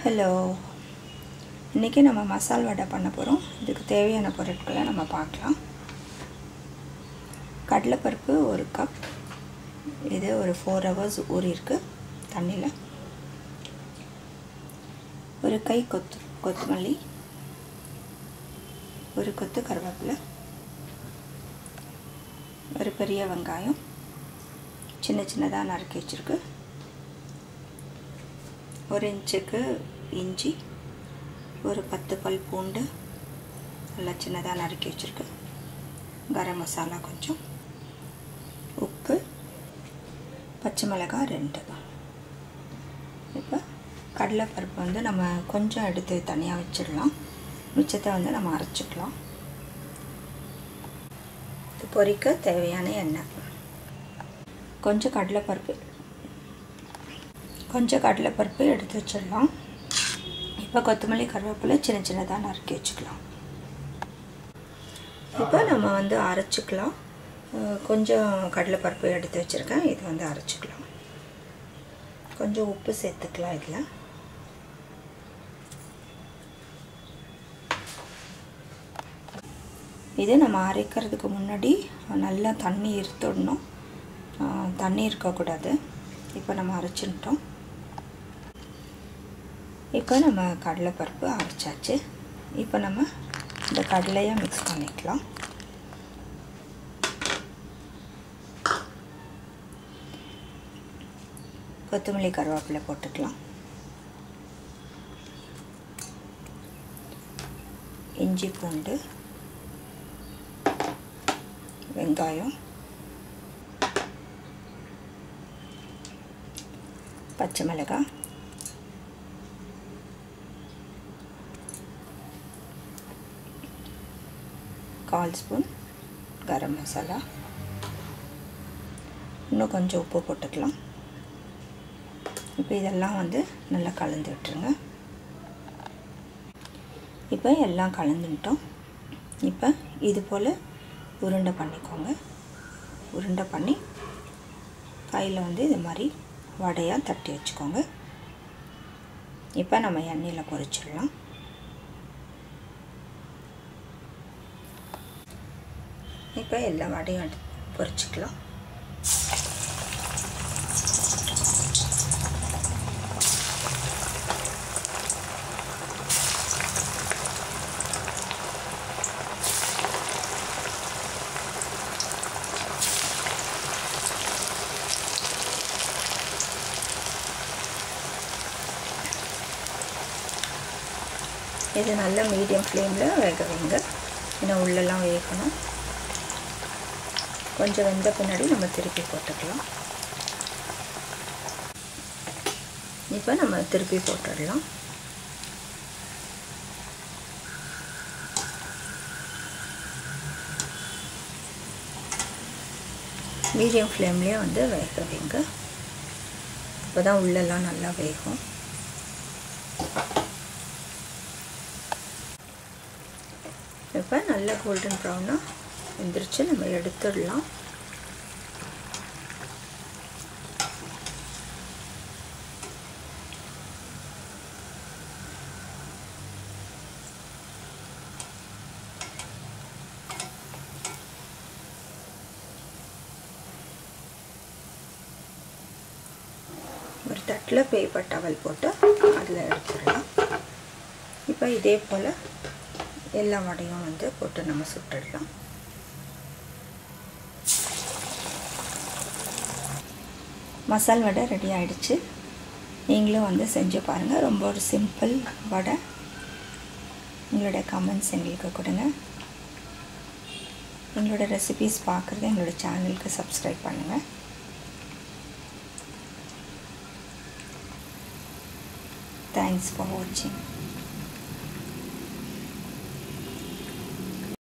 hello இன்றைக்கி நம்ம மசால் வடை பண்ண போகிறோம் இதுக்கு தேவையான பொருட்களை நம்ம பார்க்கலாம் கடலைப்பருப்பு ஒரு கப் இது ஒரு ஃபோர் ஹவர்ஸ் ஊறியிருக்கு தண்ணியில் ஒரு கை கொத்து கொத்தமல்லி ஒரு கொத்து கருவேப்பிலை ஒரு பெரிய வெங்காயம் சின்ன சின்னதாக நறுக்கி வச்சுருக்கு ஒரு இன்ச்சுக்கு இஞ்சி ஒரு பத்து பல் பூண்டு நல்லா சின்னதாக நறுக்கி வச்சுருக்கு கரம் மசாலா கொஞ்சம் உப்பு பச்சை மிளகாய் ரெண்டு இப்போ கடலைப்பருப்பு வந்து நம்ம கொஞ்சம் எடுத்து தனியாக வச்சிடலாம் மிச்சத்தை வந்து நம்ம அரைச்சிக்கலாம் இது பொரிக்க தேவையான எண்ணெய் கொஞ்சம் கடலைப்பருப்பு கொஞ்சம் கடலைப்பருப்பு எடுத்து வச்சிடலாம் இப்போ கொத்தமல்லி கருவேப்பிலை சின்ன சின்னதாக நறுக்கி வச்சுக்கலாம் இப்போ நம்ம வந்து அரைச்சிக்கலாம் கொஞ்சம் கடலைப்பருப்பு எடுத்து வச்சுருக்கேன் இது வந்து அரைச்சிக்கலாம் கொஞ்சம் உப்பு சேர்த்துக்கலாம் இதில் இது நம்ம அரைக்கிறதுக்கு முன்னாடி நல்லா தண்ணி இருத்துடணும் தண்ணி இருக்கக்கூடாது இப்போ நம்ம அரைச்சிட்டோம் இப்போ நம்ம கடலைப்பருப்பு அரைச்சாச்சு இப்போ நம்ம இந்த கடலையை மிக்ஸ் பண்ணிக்கலாம் கொத்தமல்லி கருவேப்பிலை போட்டுக்கலாம் இஞ்சி பூண்டு வெங்காயம் பச்சை மிளகாய் கால் ஸ்பூன் கரம் மசாலா இன்னும் கொஞ்சம் உப்பு போட்டுக்கலாம் இப்போ இதெல்லாம் வந்து நல்லா கலந்து விட்டுருங்க இப்போ எல்லாம் கலந்துட்டோம் இப்போ இது போல் உருண்டை பண்ணிக்கோங்க உருண்டை பண்ணி கையில் வந்து இது மாதிரி வடையாக தட்டி வச்சுக்கோங்க இப்போ நம்ம எண்ணெயில் பொரிச்சிடலாம் இப்போ எல்லா வடையும் பொரிச்சிக்கலாம் இது நல்ல மீடியம் ஃப்ளேமில் வேக வைங்க இன்னும் உள்ளெல்லாம் வேகணும் கொஞ்சம் வெந்த பின்னாடி நம்ம திருப்பி போட்டுக்கலாம் இப்போ நம்ம திருப்பி போட்டுடலாம் மீடியம் ஃப்ளேம்லேயே வந்து வேக வைங்க இப்போ தான் உள்ளெல்லாம் நல்லா வேகும் இப்போ நல்ல கோல்டன் ப்ரௌனாக வெந்துருச்சு நம்ம எடுத்துடலாம் ஒரு தட்டில் பேப்பர் டவல் போட்டு அதில் எடுத்துடலாம் இப்போ இதே போல் எல்லா வடையும் வந்து போட்டு நம்ம சுட்டுடலாம் மசால் வடை ரெடி ஆகிடுச்சு நீங்களும் வந்து செஞ்சு பாருங்கள் ரொம்ப ஒரு சிம்பிள் வடை உங்களுடைய கமெண்ட்ஸ் எங்களுக்கு கொடுங்க எங்களோட ரெசிபீஸ் பார்க்குறது எங்களோட சேனலுக்கு சப்ஸ்கிரைப் பண்ணுங்கள் தேங்க்ஸ் ஃபார் வாட்சிங்